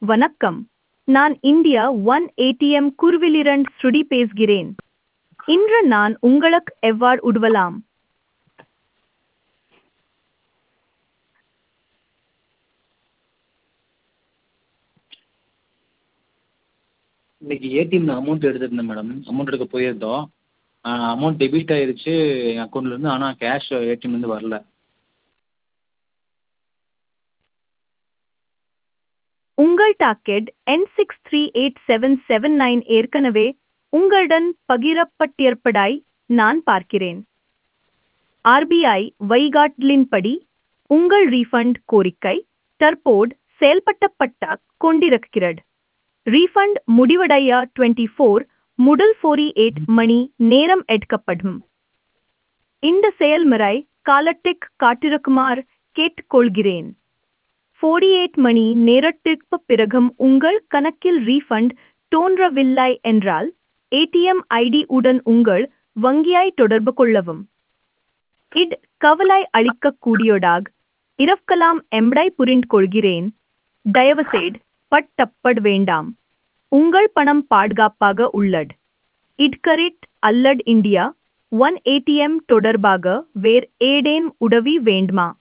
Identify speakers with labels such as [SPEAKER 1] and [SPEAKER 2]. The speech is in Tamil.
[SPEAKER 1] வணக்கம் நான் இந்தியா ஒன் ஏடிஎம் குருவிலிரண்ட் ஸ்ருடி பேசுகிறேன் இன்று நான் உங்களுக்கு எவ்வாறு உதவலாம்
[SPEAKER 2] இன்னைக்கு ஏடிஎம்மில் அமௌண்ட் எடுத்திருந்தேன் மேடம் அமௌண்ட் எடுக்க போயிருந்தோம் அமௌண்ட் டெபிட் ஆயிருச்சு என் அக்கௌண்ட்லேருந்து ஆனால் கேஷ் ஏடிஎம்லேருந்து வரல
[SPEAKER 1] உங்கள் docket N six three eight seven seven nine ஏற்கனவே உங்களுடன் பகிரப்பட்டிருப்பதாய் நான் பார்க்கிறேன் ஆர்பிஐ வழிகாட்டலின்படி உங்கள் ரீஃபண்ட் கோரிக்கை தற்போது செயல்பட்டப்பட்ட கொண்டிருக்கிறது ரீஃபண்ட் முடிவடைய டுவெண்ட்டி ஃபோர் முதல் ஃபோரி எயிட் மணி நேரம் எடுக்கப்படும் இந்த செயல்முறை காலத்திற்கு காட்டிருக்குமாறு கேட்டுக்கொள்கிறேன் ஃபோர்டி எயிட் மணி நேரத்திற்கு பிறகும் உங்கள் கணக்கில் ரீஃபண்ட் தோன்றவில்லை என்றால் ஏடிஎம் ஐடி உடன் உங்கள் வங்கியை தொடர்பு கொள்ளவும் இட் கவலை அளிக்கக்கூடியதாக இருக்கலாம் என்பதை புரிந்து கொள்கிறேன் தயவுசெய்து பட்டப்பட வேண்டாம் உங்கள் பணம் பாதுகாப்பாக உள்ளது இட்கரிட் அல்லட் இந்தியா ஒன் ஏடிஎம் தொடர்பாக வேறு ஏதேனும் உதவி வேண்டுமா